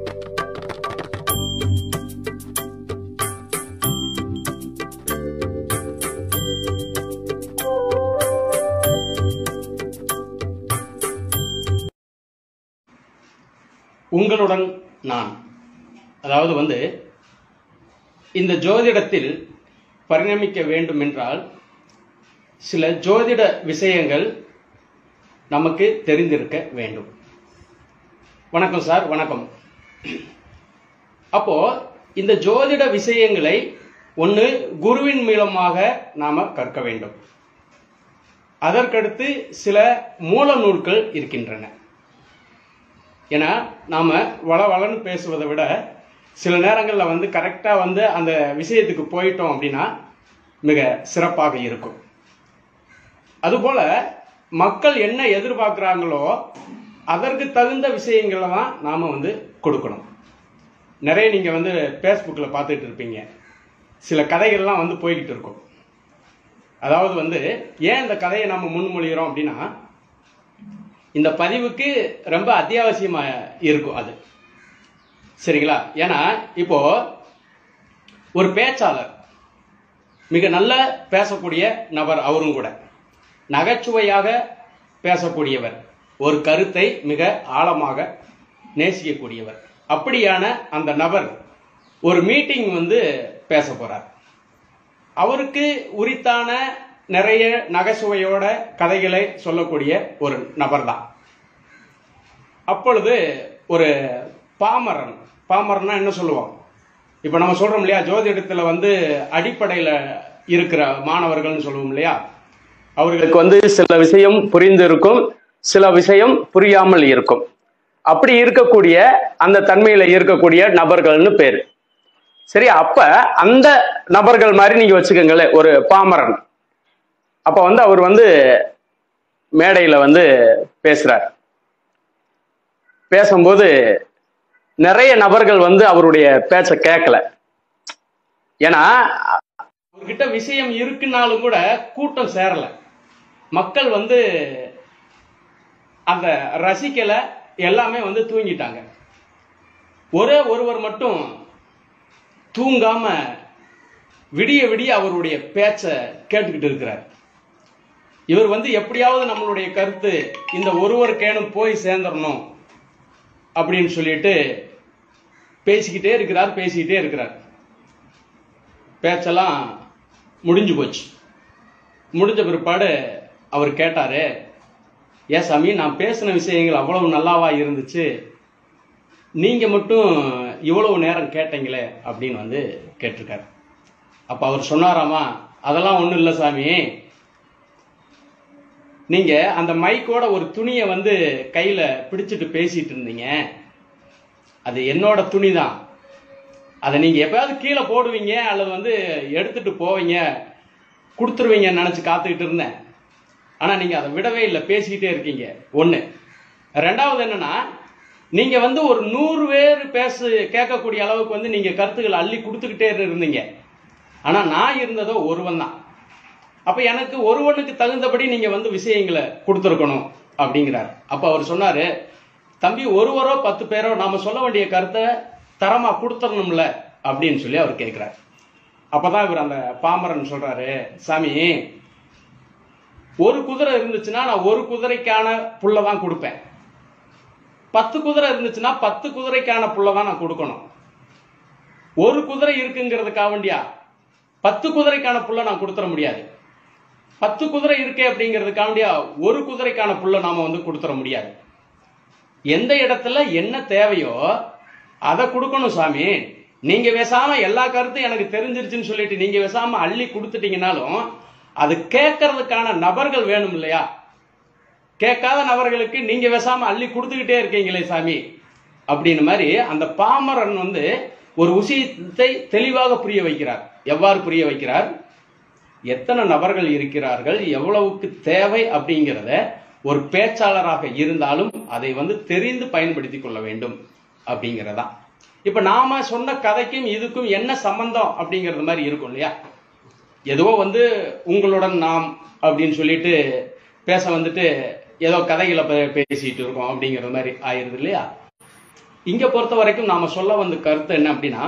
உங்களுடன் நான் அதாவது வந்து இந்த ஜோதிடத்தில் பரிணமிக்க வேண்டும் என்றால் சில ஜோதிட விஷயங்கள் நமக்கு தெரிந்திருக்க வேண்டும் வணக்கம் சார் வணக்கம் அப்போ இந்த ஜோதிட விஷயங்களை ஒன்று குருவின் மூலமாக நாம கற்க வேண்டும் அதற்கடுத்து சில மூல நூல்கள் இருக்கின்றன ஏன்னா நாம வள வளன்னு பேசுவதை விட சில நேரங்களில் வந்து கரெக்டாக வந்து அந்த விஷயத்துக்கு போயிட்டோம் அப்படின்னா மிக சிறப்பாக இருக்கும் அதுபோல மக்கள் என்ன எதிர்பார்க்குறாங்களோ அதற்கு தகுந்த விஷயங்களை தான் நாம வந்து கொடுக்கணும் நிறைய நீங்க வந்து ஃபேஸ்புக்கில் பார்த்துட்டு இருப்பீங்க சில கதைகள்லாம் வந்து போய்கிட்டு இருக்கும் அதாவது வந்து ஏன் இந்த கதையை நம்ம முன்மொழிகிறோம் அப்படின்னா இந்த பதிவுக்கு ரொம்ப அத்தியாவசியமா இருக்கும் அது சரிங்களா ஏன்னா இப்போ ஒரு பேச்சாளர் மிக நல்ல பேசக்கூடிய நபர் அவரும் கூட நகைச்சுவையாக பேசக்கூடியவர் ஒரு கருத்தை மிக ஆழமாக நேசிக்கக்கூடியவர் அப்படியான அந்த நபர் ஒரு மீட்டிங் வந்து பேச போறார் அவருக்கு உரித்தான நிறைய நகைச்சுவையோட கதைகளை சொல்லக்கூடிய ஒரு நபர் தான் அப்பொழுது ஒரு பாமரன் பாமரன்னா என்ன சொல்லுவோம் இப்ப நம்ம சொல்றோம் இல்லையா ஜோதிடத்துல வந்து அடிப்படையில இருக்கிற மாணவர்கள்னு சொல்லுவோம் இல்லையா அவர்களுக்கு வந்து சில விஷயம் புரிந்து இருக்கும் சில விஷயம் புரியாமல் இருக்கும் அப்படி இருக்கக்கூடிய அந்த தன்மையில இருக்கக்கூடிய நபர்கள்னு பேரு சரி அப்ப அந்த நபர்கள் மாதிரி நீங்க வச்சுக்கோங்களேன் ஒரு பாமரன் அப்ப வந்து அவர் வந்து மேடையில வந்து பேசுறார் பேசும்போது நிறைய நபர்கள் வந்து அவருடைய பேச்ச கேட்கல ஏன்னா அவர்கிட்ட விஷயம் இருக்குனாலும் கூட கூட்டம் சேரல மக்கள் வந்து அந்த ரசிக்கல எல்லாமே வந்து தூங்கிட்டாங்க ஒரே ஒருவர் மட்டும் தூங்காம விடிய விடிய அவருடைய பேச்ச கேட்டுக்கிட்டு இருக்கிறார் இவர் வந்து எப்படியாவது நம்மளுடைய கருத்து இந்த ஒருவருக்கேனும் போய் சேர்ந்துடணும் அப்படின்னு சொல்லிட்டு பேசிக்கிட்டே இருக்கிறார் பேசிக்கிட்டே இருக்கிறார் பேச்செல்லாம் முடிஞ்சு போச்சு முடிஞ்ச பிற்பாடு அவர் கேட்டாரு ஏன் சாமி நான் பேசின விஷயங்கள் அவ்வளவு நல்லாவா இருந்துச்சு நீங்க மட்டும் இவ்வளவு நேரம் கேட்டீங்களே அப்படின்னு வந்து கேட்டிருக்காரு அப்ப அவர் சொன்னாராமா அதெல்லாம் ஒண்ணும் இல்லை சாமி நீங்க அந்த மைக்கோட ஒரு துணியை வந்து கையில பிடிச்சிட்டு பேசிட்டு இருந்தீங்க அது என்னோட துணி தான் அதை நீங்க எப்பயாவது கீழே போடுவீங்க அல்லது வந்து எடுத்துட்டு போவீங்க கொடுத்துருவீங்கன்னு நினைச்சு காத்துக்கிட்டு இருந்தேன் ஆனா நீங்க அதை விடவே இல்லை பேசிக்கிட்டே இருக்கீங்க ஒண்ணு ரெண்டாவது என்னன்னா நீங்க வந்து ஒரு நூறு பேர் பேசு கேட்கக்கூடிய அளவுக்கு வந்து நீங்க கருத்துக்களை அள்ளி கொடுத்துக்கிட்டே இருந்தீங்க ஆனா நான் இருந்ததோ ஒருவன் தான் அப்ப எனக்கு ஒருவனுக்கு தகுந்தபடி நீங்க வந்து விஷயங்களை கொடுத்துருக்கணும் அப்படிங்கிறார் அப்ப அவர் சொன்னாரு தம்பி ஒருவரோ பத்து பேரோ நாம சொல்ல வேண்டிய கருத்தை தரமா கொடுத்துடணும்ல அப்படின்னு சொல்லி அவர் கேட்கிறார் அப்பதான் இவர் அந்த பாமரன் சொல்றாரு சாமி ஒரு குதிரை இருந்துச்சுன்னா நான் ஒரு குதிரைக்கான புல்லை தான் கொடுப்பேன் பத்து குதிரை இருந்துச்சுன்னா பத்து குதிரைக்கான புல்லை தான் நான் கொடுக்கணும் ஒரு குதிரை இருக்குங்கிறதுக்காக வேண்டியா பத்து குதிரைக்கான புல்லை நான் கொடுத்துட முடியாது பத்து குதிரை இருக்கே அப்படிங்கிறதுக்காண்டியா ஒரு குதிரைக்கான புல்லை நாம வந்து கொடுத்துட முடியாது எந்த இடத்துல என்ன தேவையோ அதை கொடுக்கணும் சாமி நீங்க பேசாம எல்லா கருத்தும் எனக்கு தெரிஞ்சிருச்சுன்னு சொல்லிட்டு நீங்க பேசாம அள்ளி கொடுத்துட்டீங்கனாலும் அது கேட்கறதுக்கான நபர்கள் வேணும் இல்லையா கேட்காத நபர்களுக்கு நீங்க பேசாம அள்ளி கொடுத்துக்கிட்டே இருக்கீங்களே சாமி அப்படின்னு மாதிரி அந்த பாமரன் வந்து ஒரு விஷயத்தை தெளிவாக புரிய வைக்கிறார் எவ்வாறு புரிய வைக்கிறார் எத்தனை நபர்கள் இருக்கிறார்கள் எவ்வளவுக்கு தேவை அப்படிங்கிறத ஒரு பேச்சாளராக இருந்தாலும் அதை வந்து தெரிந்து பயன்படுத்தி கொள்ள வேண்டும் அப்படிங்கிறதா இப்ப நாம சொன்ன கதைக்கும் இதுக்கும் என்ன சம்பந்தம் அப்படிங்கிறது மாதிரி இருக்கும் இல்லையா ஏதோ வந்து உங்களுடன் நாம் அப்படின்னு சொல்லிட்டு பேச வந்துட்டு ஏதோ கதைகளை பே- பேசிட்டு இருக்கோம் அப்படிங்கிறது மாதிரி ஆயிருது இல்லையா இங்க பொறுத்த வரைக்கும் நாம சொல்ல வந்த கருத்து என்ன அப்படின்னா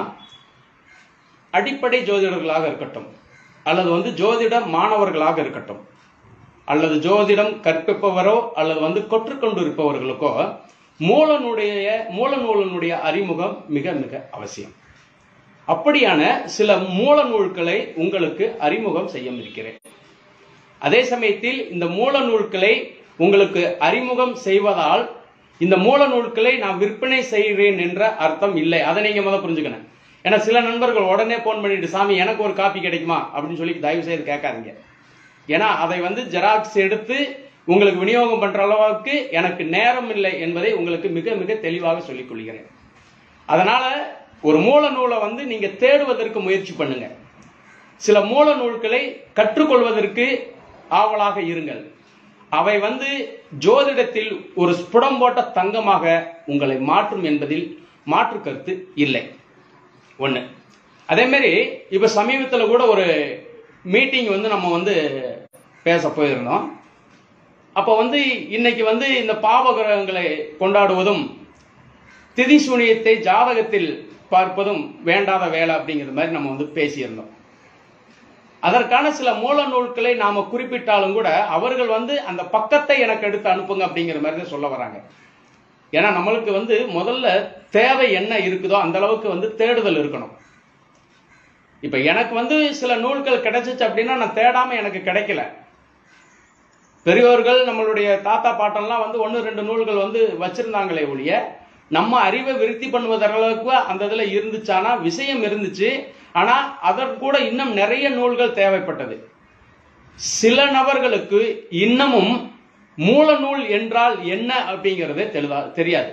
அடிப்படை ஜோதிடர்களாக இருக்கட்டும் அல்லது வந்து ஜோதிட மாணவர்களாக இருக்கட்டும் அல்லது ஜோதிடம் கற்பிப்பவரோ அல்லது வந்து கற்றுக்கொண்டு இருப்பவர்களுக்கோ மூலனுடைய மூல நூலனுடைய அறிமுகம் மிக மிக அவசியம் அப்படியான சில மூல நூல்களை உங்களுக்கு அறிமுகம் செய்ய இருக்கிறேன் அதே சமயத்தில் இந்த மூல நூல்களை உங்களுக்கு அறிமுகம் செய்வதால் இந்த மூல நூல்களை நான் விற்பனை செய்கிறேன் என்ற அர்த்தம் இல்லை அதை நீங்க முதல் புரிஞ்சுக்கணும் ஏன்னா சில நண்பர்கள் உடனே போன் பண்ணிட்டு சாமி எனக்கு ஒரு காப்பி கிடைக்குமா அப்படின்னு சொல்லி தயவு செய்து கேட்காதீங்க ஏன்னா அதை வந்து ஜெராக்ஸ் எடுத்து உங்களுக்கு விநியோகம் பண்ற அளவுக்கு எனக்கு நேரம் இல்லை என்பதை உங்களுக்கு மிக மிக தெளிவாக சொல்லிக் கொள்கிறேன் அதனால ஒரு மூல நூலை வந்து நீங்க தேடுவதற்கு முயற்சி பண்ணுங்க சில மூல நூல்களை கற்றுக்கொள்வதற்கு ஆவலாக இருங்கள் அவை வந்து ஜோதிடத்தில் ஒரு ஸ்புடம் போட்ட தங்கமாக உங்களை மாற்றும் என்பதில் மாற்று கருத்து இல்லை ஒண்ணு அதே மாதிரி இப்ப சமீபத்தில் கூட ஒரு மீட்டிங் வந்து நம்ம வந்து பேச போயிருந்தோம் அப்ப வந்து இன்னைக்கு வந்து இந்த பாவகிரகங்களை கொண்டாடுவதும் திதி சூனியத்தை ஜாதகத்தில் பார்ப்பதும் வேண்டாத வேலை அப்படிங்கிற மாதிரி நம்ம வந்து பேசியிருந்தோம் அதற்கான சில மூல நூல்களை நாம குறிப்பிட்டாலும் கூட அவர்கள் வந்து அந்த பக்கத்தை எனக்கு எடுத்து அனுப்புங்க அப்படிங்கிற மாதிரி தான் சொல்ல வராங்க ஏன்னா நம்மளுக்கு வந்து முதல்ல தேவை என்ன இருக்குதோ அந்த அளவுக்கு வந்து தேடுதல் இருக்கணும் இப்ப எனக்கு வந்து சில நூல்கள் கிடைச்சிச்சு அப்படின்னா நான் தேடாம எனக்கு கிடைக்கல பெரியோர்கள் நம்மளுடைய தாத்தா பாட்டெல்லாம் வந்து ஒன்று ரெண்டு நூல்கள் வந்து வச்சிருந்தாங்களே ஒழிய நம்ம அறிவை விருத்தி பண்ணுவதற்கு அந்த இதுல இருந்துச்சானா விஷயம் இருந்துச்சு ஆனா அதற்கு கூட இன்னும் நிறைய நூல்கள் தேவைப்பட்டது சில நபர்களுக்கு இன்னமும் மூல நூல் என்றால் என்ன அப்படிங்கிறது தெளிவா தெரியாது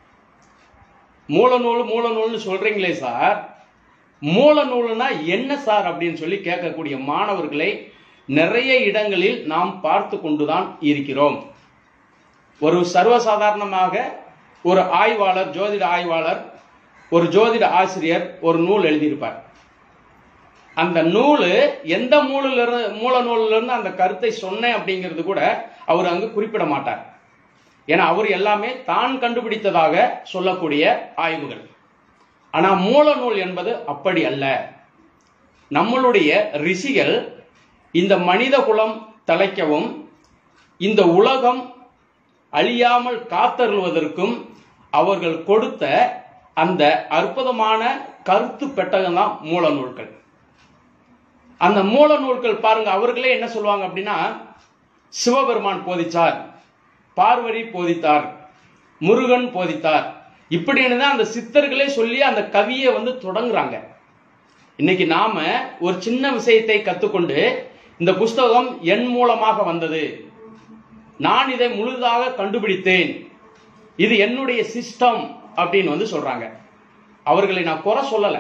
மூல நூல் மூல நூல்னு சொல்றீங்களே சார் மூல நூல்னா என்ன சார் அப்படின்னு சொல்லி கேட்கக்கூடிய மாணவர்களை நிறைய இடங்களில் நாம் பார்த்து கொண்டுதான் இருக்கிறோம் ஒரு சர்வசாதாரணமாக ஒரு ஆய்வாளர் ஜோதிட ஆய்வாளர் ஒரு ஜோதிட ஆசிரியர் ஒரு நூல் எழுதியிருப்பார் அந்த நூல் எந்த மூலில் இருந்து மூல நூலில் இருந்து அந்த கருத்தை சொன்னேன் அப்படிங்கிறது கூட அவர் அங்கு குறிப்பிட மாட்டார் ஏன்னா அவர் எல்லாமே தான் கண்டுபிடித்ததாக சொல்லக்கூடிய ஆய்வுகள் ஆனா மூல நூல் என்பது அப்படி அல்ல நம்மளுடைய ரிஷிகள் இந்த மனித குலம் தலைக்கவும் இந்த உலகம் அழியாமல் காத்தருள்வதற்கும் அவர்கள் கொடுத்த அந்த அற்புதமான கருத்து பெட்டகம் தான் மூல நூல்கள் அந்த மூல நூல்கள் பாருங்க அவர்களே என்ன சொல்லுவாங்க அப்படின்னா சிவபெருமான் போதிச்சார் பார்வதி போதித்தார் முருகன் போதித்தார் இப்படின்னு தான் அந்த சித்தர்களே சொல்லி அந்த கவியை வந்து தொடங்குறாங்க இன்னைக்கு நாம ஒரு சின்ன விஷயத்தை கத்துக்கொண்டு இந்த புஸ்தகம் என் மூலமாக வந்தது நான் இதை முழுதாக கண்டுபிடித்தேன் இது என்னுடைய சிஸ்டம் அப்படின்னு வந்து சொல்றாங்க அவர்களை நான் குறை சொல்லல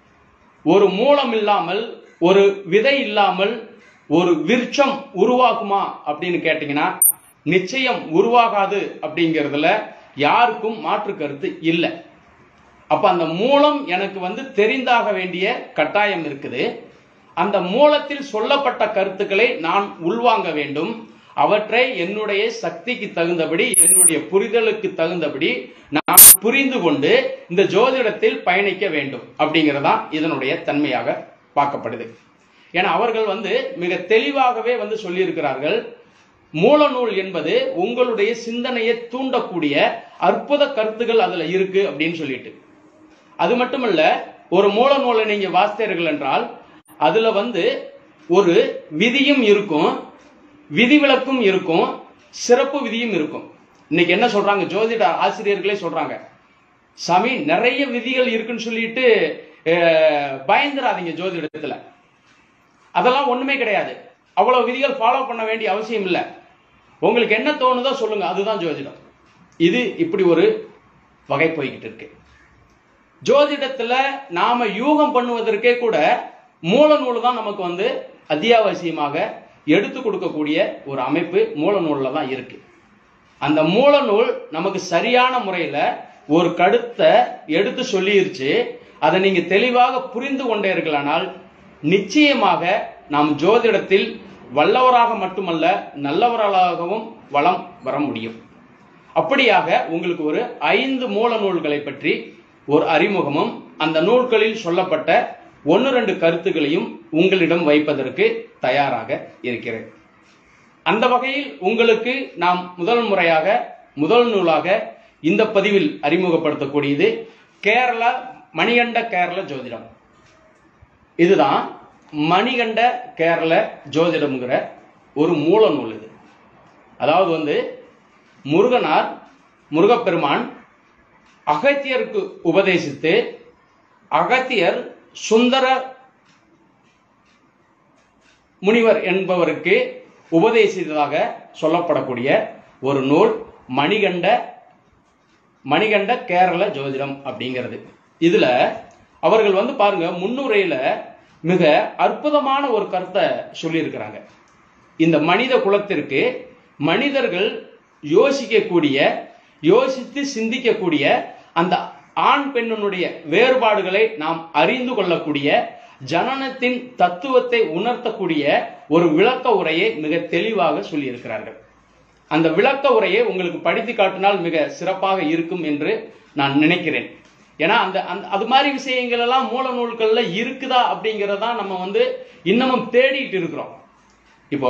ஒரு மூலம் இல்லாமல் ஒரு விதை இல்லாமல் ஒரு விருட்சம் உருவாகுமா அப்படின்னு கேட்டீங்கன்னா நிச்சயம் உருவாகாது அப்படிங்கிறதுல யாருக்கும் மாற்று கருத்து இல்லை அப்ப அந்த மூலம் எனக்கு வந்து தெரிந்தாக வேண்டிய கட்டாயம் இருக்குது அந்த மூலத்தில் சொல்லப்பட்ட கருத்துக்களை நான் உள்வாங்க வேண்டும் அவற்றை என்னுடைய சக்திக்கு தகுந்தபடி என்னுடைய புரிதலுக்கு தகுந்தபடி நான் புரிந்து கொண்டு இந்த ஜோதிடத்தில் பயணிக்க வேண்டும் அப்படிங்கறதான் இதனுடைய தன்மையாக பார்க்கப்படுது ஏன்னா அவர்கள் வந்து மிக தெளிவாகவே வந்து சொல்லியிருக்கிறார்கள் மூலநூல் என்பது உங்களுடைய சிந்தனையை தூண்டக்கூடிய அற்புத கருத்துகள் அதுல இருக்கு அப்படின்னு சொல்லிட்டு அது மட்டுமல்ல ஒரு மூல நூலை நீங்க வாசித்தீர்கள் என்றால் அதுல வந்து ஒரு விதியும் இருக்கும் விதிவிலக்கும் இருக்கும் சிறப்பு விதியும் இருக்கும் இன்னைக்கு என்ன சொல்றாங்க ஜோதிட ஆசிரியர்களே சொல்றாங்க சாமி நிறைய விதிகள் இருக்குன்னு சொல்லிட்டு அஹ், பயந்துராதீங்க ஜோதிடத்துல அதெல்லாம் ஒண்ணுமே கிடையாது அவ்வளவு விதிகள் ஃபாலோ பண்ண வேண்டிய அவசியம் இல்லை உங்களுக்கு என்ன தோணுதோ சொல்லுங்க அதுதான் ஜோதிடம் இது இப்படி ஒரு வகை போய்கிட்டு இருக்கு ஜோதிடத்துல நாம யூகம் பண்ணுவதற்கே கூட மூல நூல் தான் நமக்கு வந்து அத்தியாவசியமாக எடுத்து கொடுக்கக்கூடிய ஒரு அமைப்பு மூல நூல்ல தான் இருக்கு அந்த மூல நூல் நமக்கு சரியான முறையில ஒரு கருத்தை எடுத்து சொல்லிருச்சு அதை நீங்க தெளிவாக புரிந்து கொண்டீர்களானால் நிச்சயமாக நாம் ஜோதிடத்தில் வல்லவராக மட்டுமல்ல நல்லவர்களாகவும் வளம் வர முடியும் அப்படியாக உங்களுக்கு ஒரு ஐந்து மூல நூல்களை பற்றி ஒரு அறிமுகமும் அந்த நூல்களில் சொல்லப்பட்ட ஒன்று ரெண்டு கருத்துக்களையும் உங்களிடம் வைப்பதற்கு தயாராக இருக்கிறேன் அந்த வகையில் உங்களுக்கு நாம் முதல் முறையாக முதல் நூலாக இந்த பதிவில் அறிமுகப்படுத்தக்கூடியது கேரள மணிகண்ட கேரள ஜோதிடம் இதுதான் மணிகண்ட கேரள ஜோதிடம்ங்கிற ஒரு மூல நூல் இது அதாவது வந்து முருகனார் முருகப்பெருமான் அகத்தியருக்கு உபதேசித்து அகத்தியர் சுந்தர முனிவர் என்பவருக்கு உபதேசித்ததாக சொல்லப்படக்கூடிய ஒரு நூல் மணிகண்ட மணிகண்ட கேரள ஜோதிடம் அப்படிங்கிறது இதுல அவர்கள் வந்து பாருங்க முன்னுரையில மிக அற்புதமான ஒரு கருத்தை சொல்லியிருக்கிறாங்க இந்த மனித குலத்திற்கு மனிதர்கள் யோசிக்கக்கூடிய யோசித்து சிந்திக்கக்கூடிய அந்த ஆண் பெண்ணினுடைய வேறுபாடுகளை நாம் அறிந்து கொள்ளக்கூடிய ஜனனத்தின் தத்துவத்தை உணர்த்தக்கூடிய ஒரு விளக்க உரையை மிக தெளிவாக சொல்லியிருக்கிறார்கள் அந்த விளக்க உரையை உங்களுக்கு படித்து காட்டினால் மிக சிறப்பாக இருக்கும் என்று நான் நினைக்கிறேன் ஏன்னா அந்த அந்த அது மாதிரி விஷயங்கள் எல்லாம் மூல நூல்கள்ல இருக்குதா அப்படிங்கறதா நம்ம வந்து இன்னமும் தேடிட்டு இருக்கிறோம் இப்போ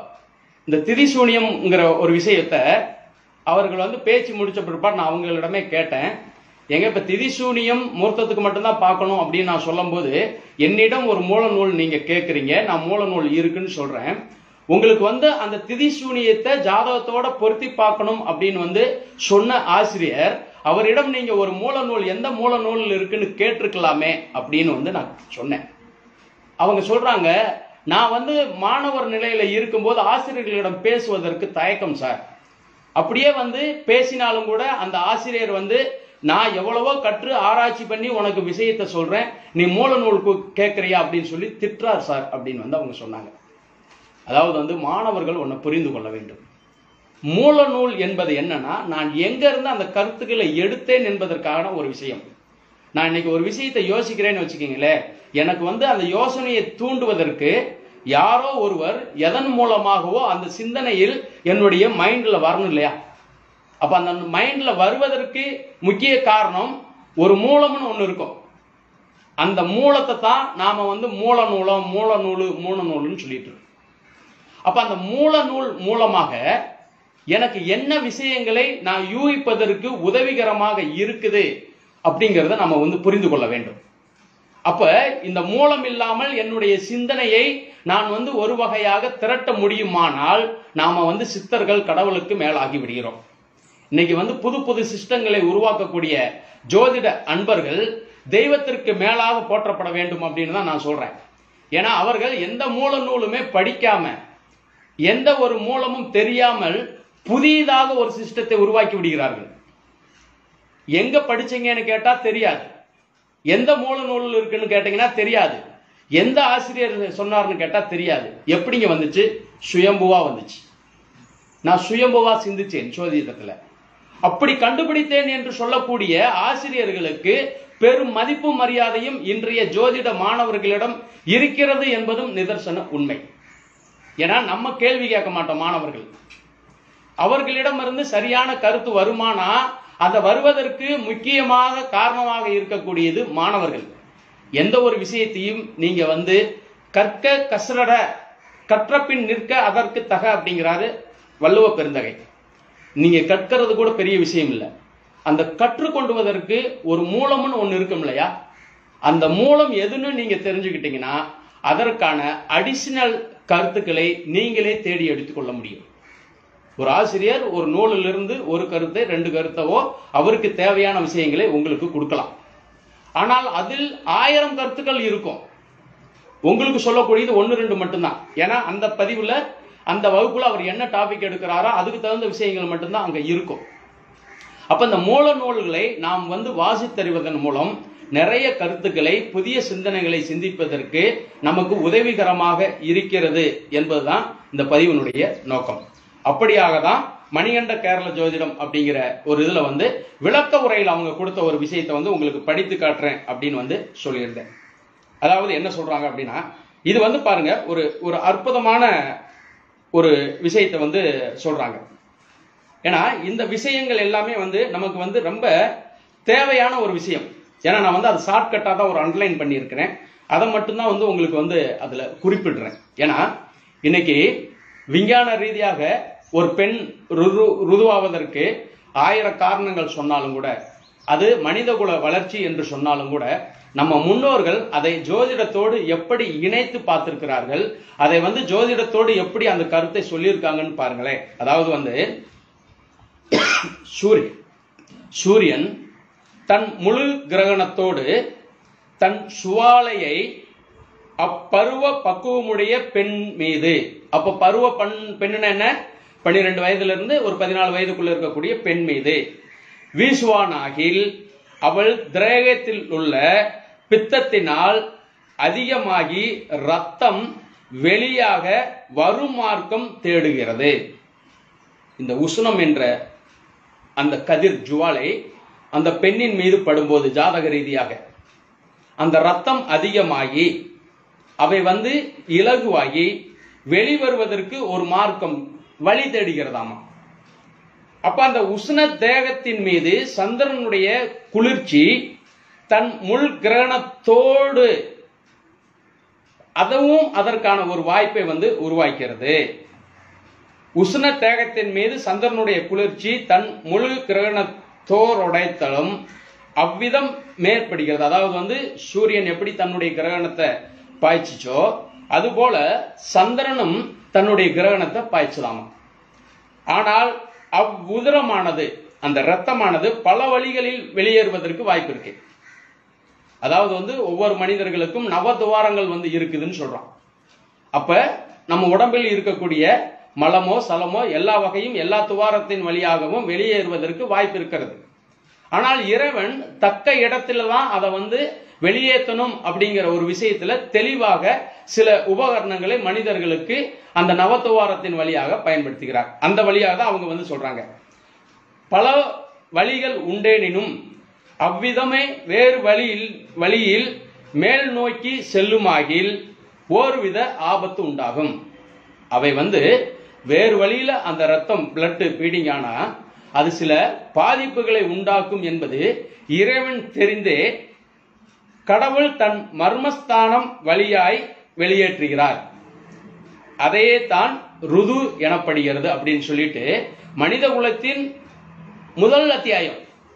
இந்த திரிசூனியம்ங்கிற ஒரு விஷயத்த அவர்கள் வந்து பேச்சு முடிச்ச பிற்பாடு நான் அவங்களிடமே கேட்டேன் எங்க இப்ப திரிசூனியம் மூர்த்தத்துக்கு மட்டும்தான் பார்க்கணும் அப்படின்னு நான் சொல்லும்போது என்னிடம் ஒரு மூல நூல் நீங்க கேட்குறீங்க நான் மூல நூல் இருக்குன்னு சொல்றேன் உங்களுக்கு வந்து அந்த திதிசூனியத்தை ஜாதகத்தோட பொருத்தி பார்க்கணும் அப்படின்னு வந்து சொன்ன ஆசிரியர் அவரிடம் நீங்க ஒரு மூல நூல் எந்த மூல நூல் இருக்குன்னு கேட்டிருக்கலாமே அப்படின்னு வந்து நான் சொன்னேன் அவங்க சொல்றாங்க நான் வந்து மாணவர் நிலையில இருக்கும்போது ஆசிரியர்களிடம் பேசுவதற்கு தயக்கம் சார் அப்படியே வந்து பேசினாலும் கூட அந்த ஆசிரியர் வந்து நான் எவ்வளவோ கற்று ஆராய்ச்சி பண்ணி உனக்கு விஷயத்த சொல்றேன் நீ மூல நூல் கேட்கறியா அப்படின்னு சொல்லி திட்டுறார் சார் அப்படின்னு வந்து அவங்க சொன்னாங்க அதாவது வந்து மாணவர்கள் ஒன்றை புரிந்து கொள்ள வேண்டும் மூல நூல் என்பது என்னன்னா நான் எங்க இருந்து அந்த கருத்துக்களை எடுத்தேன் என்பதற்கான ஒரு விஷயம் நான் இன்னைக்கு ஒரு விஷயத்தை யோசிக்கிறேன்னு வச்சுக்கீங்களேன் எனக்கு வந்து அந்த யோசனையை தூண்டுவதற்கு யாரோ ஒருவர் எதன் மூலமாகவோ அந்த சிந்தனையில் என்னுடைய மைண்ட்ல வரணும் இல்லையா அப்ப அந்த மைண்ட்ல வருவதற்கு முக்கிய காரணம் ஒரு மூலம்னு ஒண்ணு இருக்கும் அந்த மூலத்தை தான் நாம வந்து மூல நூலம் மூல நூலு மூல நூலுன்னு சொல்லிட்டு இருக்கோம் அப்ப அந்த மூல நூல் மூலமாக எனக்கு என்ன விஷயங்களை நான் யூகிப்பதற்கு உதவிகரமாக இருக்குது அப்படிங்கிறத நம்ம வந்து புரிந்து கொள்ள வேண்டும் அப்ப இந்த மூலம் இல்லாமல் என்னுடைய சிந்தனையை நான் வந்து ஒரு வகையாக திரட்ட முடியுமானால் நாம வந்து சித்தர்கள் கடவுளுக்கு மேலாகி விடுகிறோம் இன்னைக்கு வந்து புது புது சிஸ்டங்களை உருவாக்கக்கூடிய ஜோதிட அன்பர்கள் தெய்வத்திற்கு மேலாக போற்றப்பட வேண்டும் அப்படின்னு தான் நான் சொல்றேன் ஏன்னா அவர்கள் எந்த மூல நூலுமே படிக்காம எந்த ஒரு மூலமும் தெரியாமல் புதிதாக ஒரு சிஸ்டத்தை உருவாக்கி விடுகிறார்கள் எங்க படிச்சீங்கன்னு கேட்டா தெரியாது எந்த மூல நூல் இருக்குன்னு கேட்டீங்கன்னா தெரியாது எந்த ஆசிரியர் சொன்னார்னு கேட்டா தெரியாது எப்படிங்க வந்துச்சு சுயம்புவா வந்துச்சு நான் சுயம்புவா சிந்திச்சேன் சோதிடத்துல அப்படி கண்டுபிடித்தேன் என்று சொல்லக்கூடிய ஆசிரியர்களுக்கு பெரும் மதிப்பு மரியாதையும் இன்றைய ஜோதிட மாணவர்களிடம் இருக்கிறது என்பதும் நிதர்சன உண்மை ஏன்னா நம்ம கேள்வி கேட்க மாட்டோம் மாணவர்கள் அவர்களிடமிருந்து சரியான கருத்து வருமானா அந்த வருவதற்கு முக்கியமாக காரணமாக இருக்கக்கூடியது மாணவர்கள் எந்த ஒரு விஷயத்தையும் நீங்க வந்து கற்க கசரட கற்றபின் நிற்க அதற்கு தக அப்படிங்கிறாரு வள்ளுவ பெருந்தகை நீங்க கற்கிறது கூட பெரிய விஷயம் இல்லை அந்த கற்றுக்கொண்டுவதற்கு ஒரு மூலம்னு ஒன்று இருக்கும் இல்லையா அந்த மூலம் எதுன்னு நீங்க தெரிஞ்சுக்கிட்டீங்கன்னா அதற்கான அடிஷனல் கருத்துக்களை நீங்களே தேடி எடுத்துக்கொள்ள முடியும் ஒரு ஆசிரியர் ஒரு நூலிலிருந்து ஒரு கருத்தை ரெண்டு கருத்தவோ அவருக்கு தேவையான விஷயங்களை உங்களுக்கு கொடுக்கலாம் ஆனால் அதில் ஆயிரம் கருத்துக்கள் இருக்கும் உங்களுக்கு சொல்லக்கூடியது ஒன்று ரெண்டு மட்டும்தான் ஏன்னா அந்த பதிவுல அந்த வகுப்புல அவர் என்ன டாபிக் எடுக்கிறாரோ அதுக்கு தகுந்த விஷயங்கள் மட்டும்தான் அங்க இருக்கும் அப்ப இந்த மூல நூல்களை நாம் வந்து வாசித்தறிவதன் மூலம் நிறைய கருத்துக்களை புதிய சிந்தனைகளை சிந்திப்பதற்கு நமக்கு உதவிகரமாக இருக்கிறது என்பதுதான் இந்த பதிவினுடைய நோக்கம் அப்படியாக தான் மணிகண்ட கேரள ஜோதிடம் அப்படிங்கிற ஒரு இதுல வந்து விளக்க உரையில் அவங்க கொடுத்த ஒரு விஷயத்தை வந்து உங்களுக்கு படித்து காட்டுறேன் அப்படின்னு வந்து சொல்லியிருந்தேன் அதாவது என்ன சொல்றாங்க அப்படின்னா இது வந்து பாருங்க ஒரு ஒரு அற்புதமான ஒரு விஷயத்தை வந்து சொல்றாங்க ஏன்னா இந்த விஷயங்கள் எல்லாமே வந்து நமக்கு வந்து ரொம்ப தேவையான ஒரு விஷயம் ஏன்னா நான் வந்து அது ஷார்ட்கட்டாக தான் ஒரு அண்டர்லைன் பண்ணியிருக்கிறேன் அதை மட்டும்தான் வந்து உங்களுக்கு வந்து அதில் குறிப்பிடுறேன் ஏன்னா இன்னைக்கு விஞ்ஞான ரீதியாக ஒரு பெண் ருது ருதுவாவதற்கு ஆயிரம் காரணங்கள் சொன்னாலும் கூட அது மனிதகுல வளர்ச்சி என்று சொன்னாலும் கூட நம்ம முன்னோர்கள் அதை ஜோதிடத்தோடு எப்படி இணைத்து பார்த்திருக்கிறார்கள் அதை வந்து ஜோதிடத்தோடு எப்படி அந்த கருத்தை சொல்லியிருக்காங்கன்னு பாருங்களேன் அதாவது வந்து சூரியன் சூரியன் தன் முழு கிரகணத்தோடு தன் சுவாலையை அப்பருவ பக்குவமுடைய பெண் மீது அப்ப பருவ பண் பெண்ணுன்னா என்ன பன்னிரெண்டு வயதுல இருந்து ஒரு பதினாலு வயதுக்குள்ள இருக்கக்கூடிய பெண் மீது வீசுவானாகில் அவள் திரேகத்தில் உள்ள பித்தத்தினால் அதிகமாகி ரத்தம் வெளியாக வருமார்க்கம் தேடுகிறது இந்த உஷ்ணம் என்ற அந்த கதிர் ஜுவாலை அந்த பெண்ணின் மீது படும்போது ஜாதக ரீதியாக அந்த ரத்தம் அதிகமாகி அவை வந்து இலகுவாகி வெளிவருவதற்கு ஒரு மார்க்கம் வழி தேடுகிறதாமா அப்ப அந்த உஷ்ண தேகத்தின் மீது சந்திரனுடைய குளிர்ச்சி தன் முள் கிரகணத்தோடு அதுவும் அதற்கான ஒரு வாய்ப்பை வந்து உருவாக்கிறது உஷ்ண தேகத்தின் மீது சந்திரனுடைய குளிர்ச்சி தன் முழு கிரகணத்தோருடைத்தலும் அவ்விதம் மேற்படுகிறது அதாவது வந்து சூரியன் எப்படி தன்னுடைய கிரகணத்தை பாய்ச்சிச்சோ அதுபோல சந்திரனும் தன்னுடைய கிரகணத்தை பாய்ச்சலாமா ஆனால் அவ்வுதிரமானது அந்த இரத்தமானது பல வழிகளில் வெளியேறுவதற்கு வாய்ப்பு இருக்கு அதாவது வந்து ஒவ்வொரு மனிதர்களுக்கும் நவதுவாரங்கள் வந்து இருக்குதுன்னு சொல்றான் அப்ப நம்ம உடம்பில் இருக்கக்கூடிய மலமோ சலமோ எல்லா வகையும் எல்லா துவாரத்தின் வழியாகவும் வெளியேறுவதற்கு வாய்ப்பு இருக்கிறது ஆனால் இறைவன் தக்க இடத்துல தான் அதை வந்து வெளியேற்றணும் அப்படிங்கிற ஒரு விஷயத்துல தெளிவாக சில உபகரணங்களை மனிதர்களுக்கு அந்த நவத்துவாரத்தின் வழியாக பயன்படுத்துகிறார் அந்த வழியாக தான் அவங்க வந்து சொல்றாங்க பல வழிகள் உண்டேனினும் அவ்விதமே வேறு வழியில் வழியில் மேல் நோக்கி செல்லுமாகில் ஒருவித ஆபத்து உண்டாகும் அவை வந்து வேறு வழியில அந்த ரத்தம் பிளட் பீடிங் ஆனா அது சில பாதிப்புகளை உண்டாக்கும் என்பது இறைவன் தெரிந்தே கடவுள் தன் மர்மஸ்தானம் வழியாய் வெளியேற்றுகிறார் அதையே தான் ருது எனப்படுகிறது அப்படின்னு சொல்லிட்டு மனித குலத்தின் முதல் அத்தியாயம்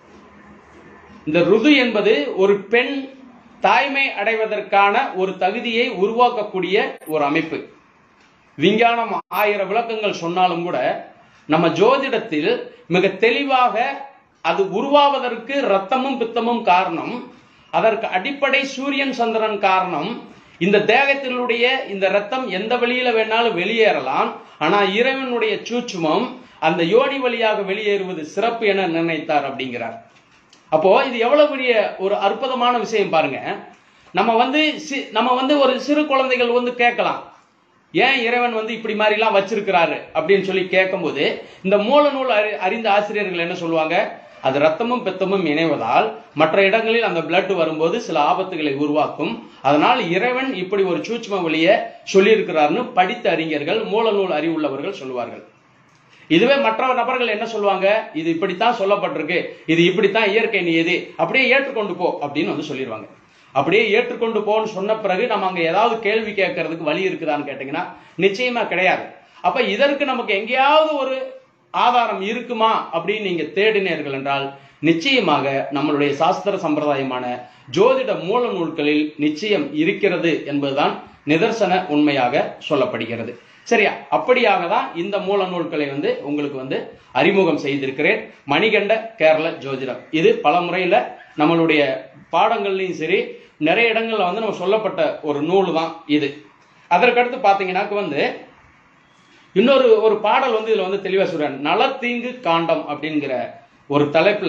இந்த ருது என்பது ஒரு பெண் தாய்மை அடைவதற்கான ஒரு தகுதியை உருவாக்கக்கூடிய ஒரு அமைப்பு விஞ்ஞானம் ஆயிரம் விளக்கங்கள் சொன்னாலும் கூட நம்ம ஜோதிடத்தில் மிக தெளிவாக அது உருவாவதற்கு ரத்தமும் பித்தமும் காரணம் அதற்கு அடிப்படை சூரியன் சந்திரன் காரணம் இந்த தேகத்தினுடைய இந்த ரத்தம் எந்த வழியில வேணாலும் வெளியேறலாம் ஆனா இறைவனுடைய சூட்சுமம் அந்த யோனி வழியாக வெளியேறுவது சிறப்பு என நிர்ணயித்தார் அப்படிங்கிறார் அப்போ இது எவ்வளவு பெரிய ஒரு அற்புதமான விஷயம் பாருங்க நம்ம வந்து சி- நம்ம வந்து ஒரு சிறு குழந்தைகள் வந்து கேட்கலாம் ஏன் இறைவன் வந்து இப்படி மாதிரிலாம் வச்சிருக்கிறாரு அப்படின்னு சொல்லி கேட்கும்போது இந்த மூல நூல் அறி- அறிந்த ஆசிரியர்கள் என்ன சொல்லுவாங்க அது ரத்தமும் பெத்தமும் இணைவதால் மற்ற இடங்களில் அந்த பிளட் வரும்போது சில ஆபத்துகளை உருவாக்கும் அதனால் இறைவன் இப்படி ஒரு சூட்சும வழியை சொல்லியிருக்கிறார்னு படித்த அறிஞர்கள் மூல நூல் அறிவுள்ளவர்கள் சொல்லுவார்கள் இதுவே மற்ற நபர்கள் என்ன சொல்லுவாங்க இது இப்படித்தான் சொல்லப்பட்டிருக்கு இது இப்படித்தான் இயற்கை நியதி அப்படியே ஏற்றுக்கொண்டு போ அப்படின்னு வந்து சொல்லிடுவாங்க அப்படியே ஏற்றுக்கொண்டு போன்னு சொன்ன பிறகு நம்ம அங்க ஏதாவது கேள்வி கேட்கறதுக்கு வழி இருக்குதான்னு கேட்டீங்கன்னா நிச்சயமா கிடையாது அப்ப இதற்கு நமக்கு எங்கேயாவது ஒரு ஆதாரம் இருக்குமா அப்படின்னு நீங்க தேடினீர்கள் என்றால் நிச்சயமாக நம்மளுடைய சாஸ்திர சம்பிரதாயமான ஜோதிட மூல நூல்களில் நிச்சயம் இருக்கிறது என்பதுதான் நிதர்சன உண்மையாக சொல்லப்படுகிறது சரியா அப்படியாக தான் இந்த மூல நூல்களை வந்து உங்களுக்கு வந்து அறிமுகம் செய்திருக்கிறேன் மணிகண்ட கேரள ஜோதிடம் இது பல முறையில நம்மளுடைய பாடங்கள்லையும் சரி நிறைய இடங்கள்ல வந்து நம்ம சொல்லப்பட்ட ஒரு நூல் தான் இது அதற்கடுத்து பாத்தீங்கன்னாக்க வந்து இன்னொரு ஒரு பாடல் வந்து இதுல வந்து தெளிவா சொல்றேன் நலத்தீங்கு காண்டம் அப்படிங்கிற ஒரு தலைப்புல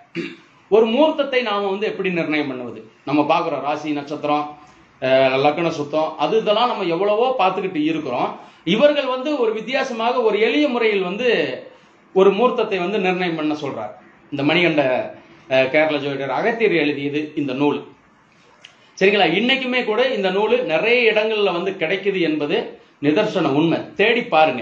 ஒரு மூர்த்தத்தை நாம வந்து எப்படி நிர்ணயம் பண்ணுவது நம்ம பார்க்குறோம் ராசி நட்சத்திரம் அஹ், லக்ன சுத்தம் அது இதெல்லாம் நம்ம எவ்வளவோ பார்த்துக்கிட்டு இருக்கிறோம் இவர்கள் வந்து ஒரு வித்தியாசமாக ஒரு எளிய முறையில் வந்து ஒரு மூர்த்தத்தை வந்து நிர்ணயம் பண்ண சொல்றார் இந்த மணிகண்ட அஹ், கேரள ஜோதிடர் அகத்தியர் எழுதியது இந்த நூல் சரிங்களா இன்னைக்குமே கூட இந்த நூல் நிறைய இடங்கள்ல வந்து கிடைக்குது என்பது நிதர்சன உண்மை தேடி பாருங்க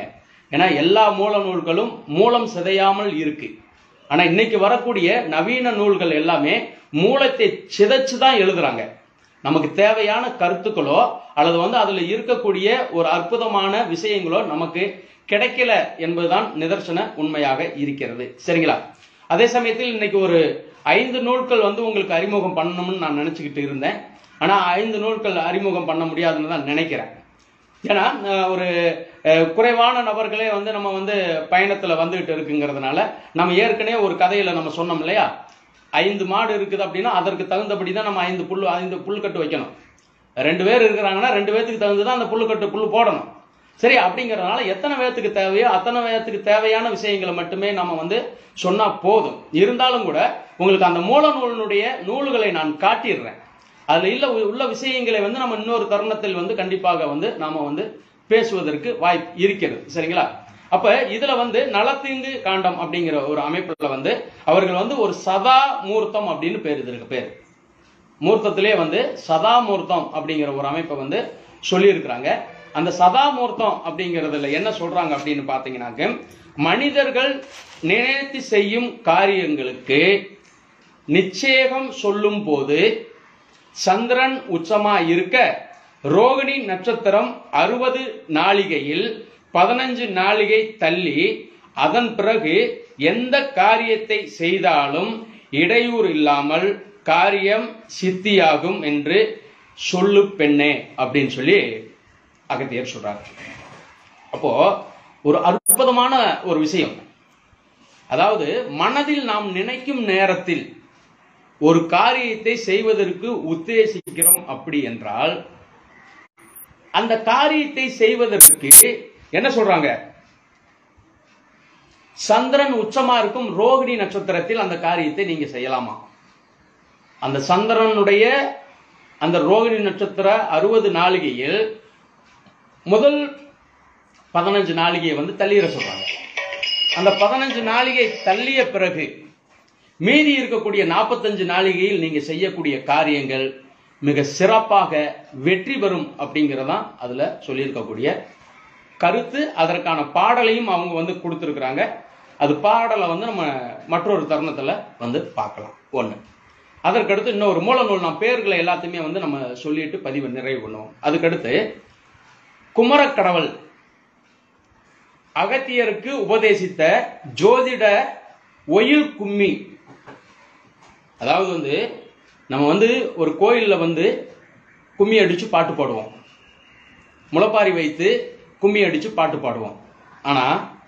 ஏன்னா எல்லா மூல நூல்களும் மூலம் சிதையாமல் இருக்கு ஆனா இன்னைக்கு வரக்கூடிய நவீன நூல்கள் எல்லாமே மூலத்தை சிதைச்சு தான் எழுதுறாங்க நமக்கு தேவையான கருத்துக்களோ அல்லது வந்து அதுல இருக்கக்கூடிய ஒரு அற்புதமான விஷயங்களோ நமக்கு கிடைக்கல என்பதுதான் நிதர்சன உண்மையாக இருக்கிறது சரிங்களா அதே சமயத்தில் இன்னைக்கு ஒரு ஐந்து நூல்கள் வந்து உங்களுக்கு அறிமுகம் பண்ணணும்னு நான் நினைச்சுக்கிட்டு இருந்தேன் ஆனா ஐந்து நூல்கள் அறிமுகம் பண்ண முடியாதுன்னு தான் நினைக்கிறேன் ஏன்னா அஹ், ஒரு அஹ், குறைவான நபர்களே வந்து நம்ம வந்து பயணத்துல வந்துகிட்டு இருக்குங்கிறதுனால நம்ம ஏற்கனவே ஒரு கதையில நம்ம சொன்னோம் இல்லையா ஐந்து மாடு இருக்குது அப்படின்னா அதற்கு தகுந்தபடி தான் நம்ம ஐந்து புல் ஐந்து புல்கட்டு வைக்கணும் ரெண்டு பேர் இருக்கிறாங்கன்னா ரெண்டு பேர்த்துக்கு தகுந்து தான் அந்த புல்லுக்கட்டு புல் போடணும் சரி அப்படிங்கறதுனால எத்தனை பேர்த்துக்கு தேவையோ அத்தனை பேர்த்துக்கு தேவையான விஷயங்களை மட்டுமே நம்ம வந்து சொன்னா போதும் இருந்தாலும் கூட உங்களுக்கு அந்த மூல நூலினுடைய நூல்களை நான் காட்டிடுறேன் அதுல இல்ல உள்ள விஷயங்களை வந்து நம்ம இன்னொரு தருணத்தில் வந்து கண்டிப்பாக வந்து நாம வந்து பேசுவதற்கு வாய்ப்பு இருக்கிறது சரிங்களா அப்ப இதுல வந்து நலத்தீங்கு காண்டம் அப்படிங்கிற ஒரு அமைப்புல வந்து அவர்கள் வந்து ஒரு சதா மூர்த்தம் அப்படின்னு பேர் இதற்கு பேர் மூர்த்தத்திலே வந்து சதா மூர்த்தம் அப்படிங்கிற ஒரு அமைப்பை வந்து சொல்லியிருக்கிறாங்க அந்த சதா மூர்த்தம் அப்படிங்கிறதுல என்ன சொல்றாங்க அப்படின்னு பாத்தீங்கன்னாக்க மனிதர்கள் நினைத்து செய்யும் காரியங்களுக்கு நிச்சேகம் சொல்லும் போது சந்திரன் உச்சமா இருக்க ரோகிணி நட்சத்திரம் அறுபது நாளிகையில் பதினஞ்சு நாளிகை தள்ளி அதன் பிறகு எந்த காரியத்தை செய்தாலும் இடையூறு இல்லாமல் காரியம் சித்தியாகும் என்று சொல்லு பெண்ணே அப்படின்னு சொல்லி அகத்தியர் சொல்றார் அப்போ ஒரு அற்புதமான ஒரு விஷயம் அதாவது மனதில் நாம் நினைக்கும் நேரத்தில் ஒரு காரியத்தை செய்வதற்கு உத்தேசிக்கிறோம் அப்படி என்றால் அந்த காரியத்தை செய்வதற்கு என்ன சொல்றாங்க சந்திரன் உச்சமா இருக்கும் ரோகிணி நட்சத்திரத்தில் அந்த காரியத்தை நீங்க செய்யலாமா அந்த சந்திரனுடைய அந்த ரோகிணி நட்சத்திர அறுபது நாளிகையில் முதல் பதினஞ்சு நாளிகையை வந்து தள்ளிட சொல்றாங்க அந்த பதினஞ்சு நாளிகை தள்ளிய பிறகு மீதி இருக்கக்கூடிய நாற்பத்தஞ்சு நாளிகையில் நீங்க செய்யக்கூடிய காரியங்கள் மிக சிறப்பாக வெற்றி பெறும் அப்படிங்கறதான் அதுல சொல்லியிருக்கக்கூடிய கருத்து அதற்கான பாடலையும் அவங்க வந்து கொடுத்துருக்குறாங்க அது பாடலை வந்து நம்ம மற்றொரு தருணத்துல வந்து பார்க்கலாம் ஒண்ணு அதற்கடுத்து இன்னொரு மூல நூல் நான் பேர்களை எல்லாத்தையுமே வந்து நம்ம சொல்லிட்டு பதிவை நிறைவு பண்ணுவோம் அதுக்கடுத்து குமரக்கடவுள் அகத்தியருக்கு உபதேசித்த ஜோதிட ஒயில் கும்மி அதாவது வந்து நம்ம வந்து ஒரு கோயில்ல வந்து கும்மி அடிச்சு பாட்டு பாடுவோம் முளைப்பாரி வைத்து கும்மி அடிச்சு பாட்டு பாடுவோம் ஆனா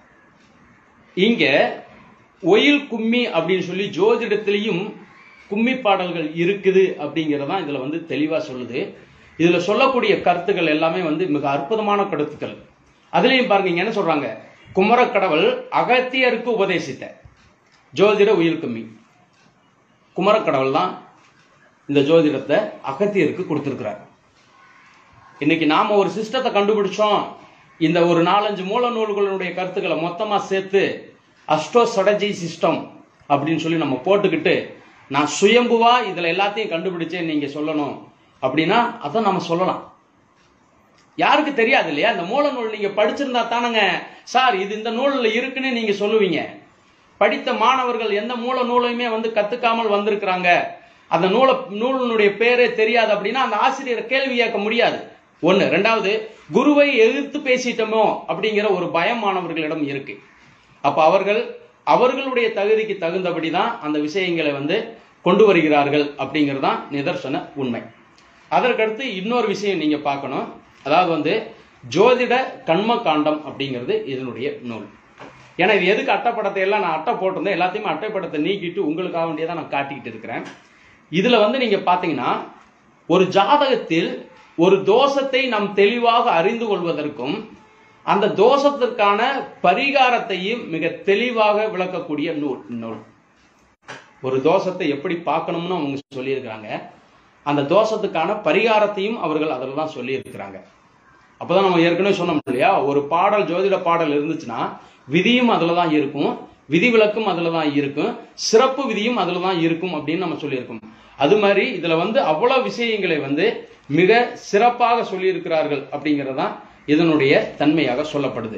இங்க ஒயில் கும்மி அப்படின்னு சொல்லி ஜோதிடத்திலையும் கும்மி பாடல்கள் இருக்குது அப்படிங்கறதான் இதுல வந்து தெளிவா சொல்லுது இதுல சொல்லக்கூடிய கருத்துக்கள் எல்லாமே வந்து மிக அற்புதமான கருத்துக்கள் அதுலயும் பாருங்க இங்க என்ன சொல்றாங்க குமரக்கடவுள் அகத்தியருக்கு உபதேசித்த ஜோதிட உயிர் கும்மி குமரக்கடவுள் தான் இந்த ஜோதிடத்தை அகத்தியருக்கு கொடுத்திருக்கிறார் இன்னைக்கு நாம ஒரு சிஸ்டத்தை கண்டுபிடிச்சோம் இந்த ஒரு நாலஞ்சு மூல நூல்களுடைய கருத்துக்களை மொத்தமா சேர்த்து அஸ்ட்ரோ ஸ்ட்ராட்டஜி சிஸ்டம் அப்படின்னு சொல்லி நம்ம போட்டுக்கிட்டு நான் சுயம்புவா இதுல எல்லாத்தையும் கண்டுபிடிச்சேன் நீங்க சொல்லணும் அப்படின்னா அதை நம்ம சொல்லலாம் யாருக்கு தெரியாது இல்லையா இந்த மூல நூல் நீங்க படிச்சிருந்தா தானங்க சார் இது இந்த நூல்ல இருக்குன்னு நீங்க சொல்லுவீங்க படித்த மாணவர்கள் எந்த மூல நூலையுமே வந்து கத்துக்காமல் வந்திருக்கிறாங்க அந்த நூலை நூலினுடைய பேரே தெரியாது அப்படின்னா அந்த ஆசிரியரை கேள்வி கேட்க முடியாது ஒண்ணு ரெண்டாவது குருவை எதிர்த்து பேசிட்டோமோ அப்படிங்கிற ஒரு பயம் மாணவர்களிடம் இருக்கு அப்ப அவர்கள் அவர்களுடைய தகுதிக்கு தகுந்தபடி தான் அந்த விஷயங்களை வந்து கொண்டு வருகிறார்கள் அப்படிங்கிறது தான் நிதர்சன உண்மை அதற்கடுத்து இன்னொரு விஷயம் நீங்க பார்க்கணும் அதாவது வந்து ஜோதிட கண்ம காண்டம் அப்படிங்கிறது இதனுடைய நூல் ஏன்னா இது எதுக்கு அட்டைப்படத்தை எல்லாம் நான் அட்டை போட்டிருந்தேன் எல்லாத்தையுமே அட்டைப்படத்தை நீக்கிட்டு உங்களுக்காக வேண்டியதான் நான் காட்டிக்கிட்டு இருக்கிறேன் இதுல வந்து நீங்க பாத்தீங்கன்னா ஒரு ஜாதகத்தில் ஒரு தோஷத்தை நாம் தெளிவாக அறிந்து கொள்வதற்கும் அந்த தோஷத்திற்கான பரிகாரத்தையும் மிக தெளிவாக விளக்கக்கூடிய நூல் நூல் ஒரு தோஷத்தை எப்படி பார்க்கணும்னு அவங்க சொல்லியிருக்கிறாங்க அந்த தோஷத்துக்கான பரிகாரத்தையும் அவர்கள் அதில் தான் சொல்லியிருக்கிறாங்க அப்பதான் நம்ம ஏற்கனவே சொன்னோம் இல்லையா ஒரு பாடல் ஜோதிட பாடல் இருந்துச்சுன்னா விதியும் அதுல தான் இருக்கும் விதிவிலக்கும் அதுல தான் இருக்கும் சிறப்பு விதியும் அதுல தான் இருக்கும் அப்படின்னு நம்ம சொல்லியிருக்கோம் அது மாதிரி இதுல வந்து அவ்வளவு விஷயங்களை வந்து மிக சிறப்பாக சொல்லியிருக்கிறார்கள் அப்படிங்கறதுதான் இதனுடைய தன்மையாக சொல்லப்படுது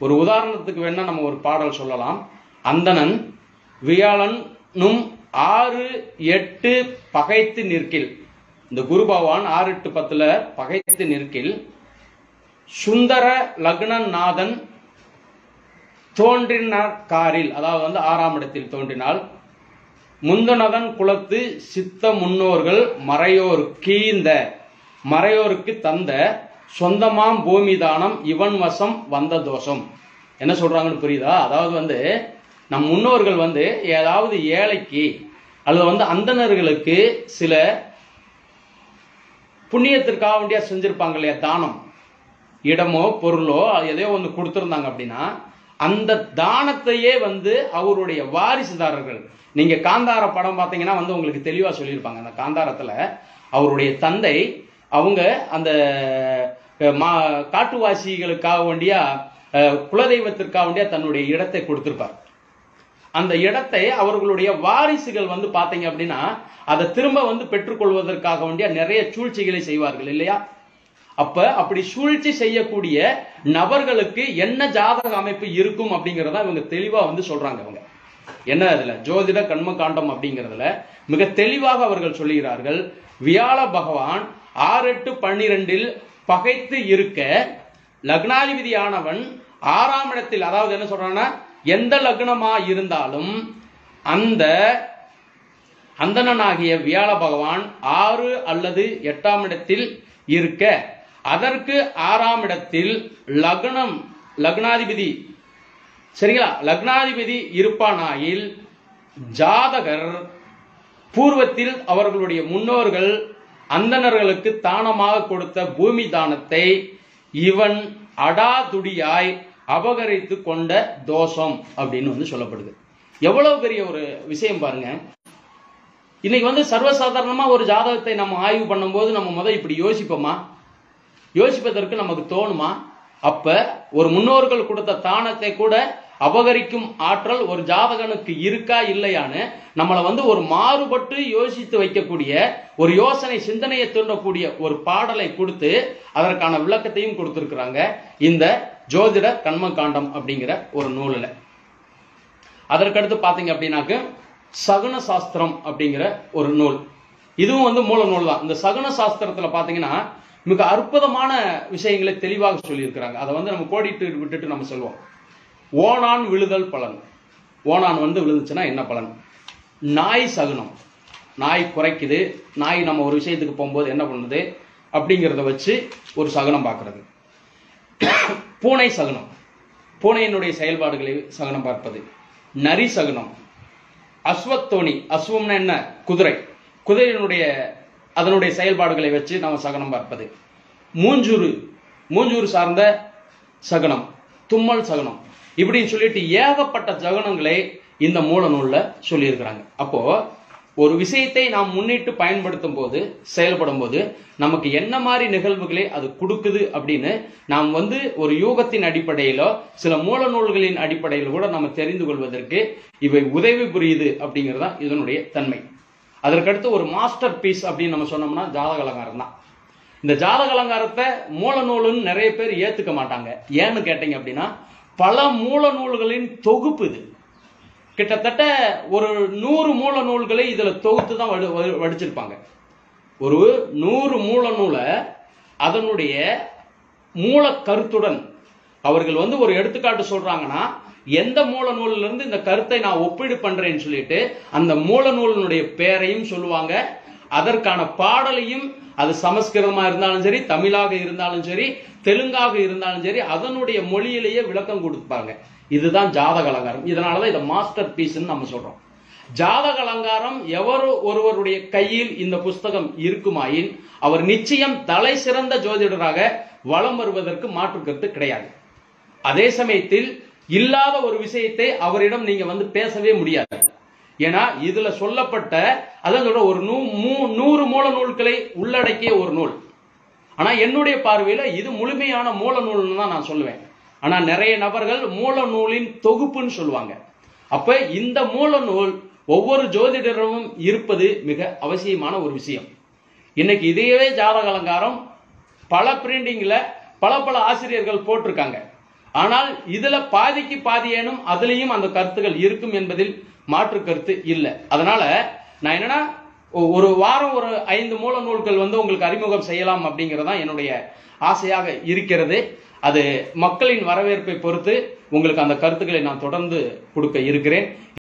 ஒரு உதாரணத்துக்கு வேணா நம்ம ஒரு பாடல் சொல்லலாம் அந்தணன் வியாழனும் ஆறு எட்டு பகைத்து நிற்கில் இந்த குரு பகவான் ஆறு எட்டு பத்துல பகைத்து நிற்கில் சுந்தர லக்னநாதன் தோன்றினார் காரில் அதாவது வந்து ஆறாம் இடத்தில் தோன்றினால் முந்தனதன் குலத்து சித்த முன்னோர்கள் மறையோர் கீந்த மறையோருக்கு தந்த சொந்தமாம் பூமி தானம் இவன் வசம் வந்த தோஷம் என்ன சொல்றாங்கன்னு புரியுதா அதாவது வந்து நம் முன்னோர்கள் வந்து ஏதாவது ஏழைக்கு அல்லது வந்து அந்தணர்களுக்கு சில புண்ணியத்திற்காக வேண்டியா செஞ்சிருப்பாங்க இல்லையா தானம் இடமோ பொருளோ எதையோ ஒன்று கொடுத்துருந்தாங்க அப்படின்னா அந்த தானத்தையே வந்து அவருடைய வாரிசுதாரர்கள் நீங்க காந்தார படம் பார்த்தீங்கன்னா வந்து உங்களுக்கு தெளிவா சொல்லியிருப்பாங்க அந்த காந்தாரத்துல அவருடைய தந்தை அவங்க அந்த அஹ், மா காட்டுவாசிகளுக்காக வேண்டியா அஹ், குலதெய்வத்திற்காக வேண்டியா தன்னுடைய இடத்தை கொடுத்திருப்பார் அந்த இடத்தை அவர்களுடைய வாரிசுகள் வந்து பாத்தீங்க அப்படின்னா அதை திரும்ப வந்து பெற்றுக்கொள்வதற்காக வேண்டிய நிறைய சூழ்ச்சிகளை செய்வார்கள் இல்லையா அப்ப அப்படி சூழ்ச்சி செய்யக்கூடிய நபர்களுக்கு என்ன ஜாதக அமைப்பு இருக்கும் அப்படிங்கறத இவங்க தெளிவா வந்து சொல்றாங்க அவங்க என்ன அதுல ஜோதிட கண்ம காண்டம் அப்படிங்கறதுல மிக தெளிவாக அவர்கள் சொல்லுகிறார்கள் வியாழ பகவான் ஆறு எட்டு பன்னிரெண்டில் பகைத்து இருக்க லக்னாதிபதியானவன் ஆறாம் இடத்தில் அதாவது என்ன சொல்றாங்கன்னா எந்த லக்னமா இருந்தாலும் அந்த அந்தணனாகிய வியாழ பகவான் ஆறு அல்லது எட்டாம் இடத்தில் இருக்க அதற்கு ஆறாம் இடத்தில் லக்னம் லக்னாதிபதி சரிங்களா லக்னாதிபதி இருப்பானாயில் ஜாதகர் பூர்வத்தில் அவர்களுடைய முன்னோர்கள் அந்தணர்களுக்கு தானமாக கொடுத்த பூமி தானத்தை இவன் அடாதுடியாய் அபகரித்து கொண்ட தோஷம் அப்படின்னு வந்து சொல்லப்படுது எவ்வளவு பெரிய ஒரு விஷயம் பாருங்க இன்னைக்கு வந்து சர்வசாதாரணமா ஒரு ஜாதகத்தை நம்ம ஆய்வு பண்ணும்போது நம்ம முத இப்படி யோசிப்போமா யோசிப்பதற்கு நமக்கு தோணுமா அப்ப ஒரு முன்னோர்கள் கொடுத்த தானத்தை கூட அபகரிக்கும் ஆற்றல் ஒரு ஜாதகனுக்கு இருக்கா இல்லையான்னு நம்மளை வந்து ஒரு மாறுபட்டு யோசித்து வைக்கக்கூடிய ஒரு யோசனை சிந்தனையை தூண்டக்கூடிய ஒரு பாடலை கொடுத்து அதற்கான விளக்கத்தையும் கொடுத்திருக்கிறாங்க இந்த ஜோதிட கண்ம காண்டம் அப்படிங்கிற ஒரு நூலில் அதற்கடுத்து பாத்தீங்க அப்படின்னாக்க சகுன சாஸ்திரம் அப்படிங்கிற ஒரு நூல் இதுவும் வந்து மூல நூல் தான் இந்த சகுன சாஸ்திரத்துல பாத்தீங்கன்னா மிக அற்புதமான விஷயங்களை தெளிவாக சொல்லியிருக்கிறாங்க அதை வந்து நம்ம கோடிட்டு விட்டுட்டு நம்ம சொல்லுவோம் ஓணான் விழுதல் பலன் ஓணான் வந்து விழுந்துச்சுன்னா என்ன பலன் நாய் சகுனம் நாய் குறைக்குது நாய் நம்ம ஒரு விஷயத்துக்கு போகும்போது என்ன பண்ணுது அப்படிங்கிறத வச்சு ஒரு சகுனம் பார்க்கிறது பூனை சகுனம் பூனையினுடைய செயல்பாடுகளை சகுனம் பார்ப்பது நரி சகுனம் அஸ்வத்தோணி அஸ்வம்னா என்ன குதிரை குதிரையினுடைய அதனுடைய செயல்பாடுகளை வச்சு நம்ம சகனம் பார்ப்பது மூஞ்சூறு மூஞ்சூறு சார்ந்த சகனம் தும்மல் சகனம் இப்படின்னு சொல்லிட்டு ஏகப்பட்ட சகனங்களை இந்த மூல நூல்ல சொல்லியிருக்கிறாங்க அப்போ ஒரு விஷயத்தை நாம் முன்னிட்டு பயன்படுத்தும் போது செயல்படும் போது நமக்கு என்ன மாதிரி நிகழ்வுகளை அது கொடுக்குது அப்படின்னு நாம் வந்து ஒரு யூகத்தின் அடிப்படையிலோ சில மூல நூல்களின் அடிப்படையில் கூட நம்ம தெரிந்து கொள்வதற்கு இவை உதவி புரியுது அப்படிங்கிறது தான் இதனுடைய தன்மை அதற்கடுத்து ஒரு மாஸ்டர் பீஸ் அப்படின்னு நம்ம சொன்னோம்னா ஜாதக அலங்காரம் தான் இந்த ஜாதக அலங்காரத்தை மூல நூலுன்னு நிறைய பேர் ஏத்துக்க மாட்டாங்க ஏன்னு கேட்டீங்க அப்படின்னா பல மூல நூல்களின் தொகுப்பு இது கிட்டத்தட்ட ஒரு நூறு மூல நூல்களை இதுல தொகுத்து தான் வடி- வடி- வடிச்சிருப்பாங்க ஒரு நூறு மூல நூலை அதனுடைய மூல கருத்துடன் அவர்கள் வந்து ஒரு எடுத்துக்காட்டு சொல்றாங்கன்னா எந்த மூல நூல்ல இருந்து இந்த கருத்தை நான் ஒப்பீடு பண்றேன்னு சொல்லிட்டு அந்த மூல நூலினுடைய பெயரையும் சொல்லுவாங்க அதற்கான பாடலையும் அது சமஸ்கிருதமா இருந்தாலும் சரி தமிழாக இருந்தாலும் சரி தெலுங்காக இருந்தாலும் சரி அதனுடைய மொழியிலேயே விளக்கம் கொடுப்பாங்க இதுதான் ஜாதக அலங்காரம் இதனாலதான் இதை மாஸ்டர் பீஸ்ன்னு நம்ம சொல்றோம் ஜாதக அலங்காரம் எவர் ஒருவருடைய கையில் இந்த புஸ்தகம் இருக்குமாயின் அவர் நிச்சயம் தலை சிறந்த ஜோதிடராக வலம் வருவதற்கு மாற்று கருத்து கிடையாது அதே சமயத்தில் இல்லாத ஒரு விஷயத்தை அவரிடம் நீங்க வந்து பேசவே முடியாது ஏன்னா இதுல சொல்லப்பட்ட அதான் சொல்ற ஒரு நூ மூ- நூறு மூல நூல்களை உள்ளடக்கிய ஒரு நூல் ஆனா என்னுடைய பார்வையில இது முழுமையான மூல நூல்னு தான் நான் சொல்லுவேன் ஆனா நிறைய நபர்கள் மூல நூலின் தொகுப்புன்னு சொல்லுவாங்க அப்ப இந்த மூல நூல் ஒவ்வொரு ஜோதிடரும் இருப்பது மிக அவசியமான ஒரு விஷயம் இன்னைக்கு இதையவே ஜாதக அலங்காரம் பல பிரிண்டிங்ல பல பல ஆசிரியர்கள் போட்டிருக்காங்க ஆனால் இதுல பாதிக்கு பாதியேனும் அதுலயும் அந்த கருத்துகள் இருக்கும் என்பதில் மாற்று கருத்து இல்லை அதனால நான் என்னன்னா ஒ- ஒரு வாரம் ஒரு ஐந்து மூல நூல்கள் வந்து உங்களுக்கு அறிமுகம் செய்யலாம் அப்படிங்கறதுதான் என்னுடைய ஆசையாக இருக்கிறது அது மக்களின் வரவேற்பை பொறுத்து உங்களுக்கு அந்த கருத்துக்களை நான் தொடர்ந்து கொடுக்க இருக்கிறேன்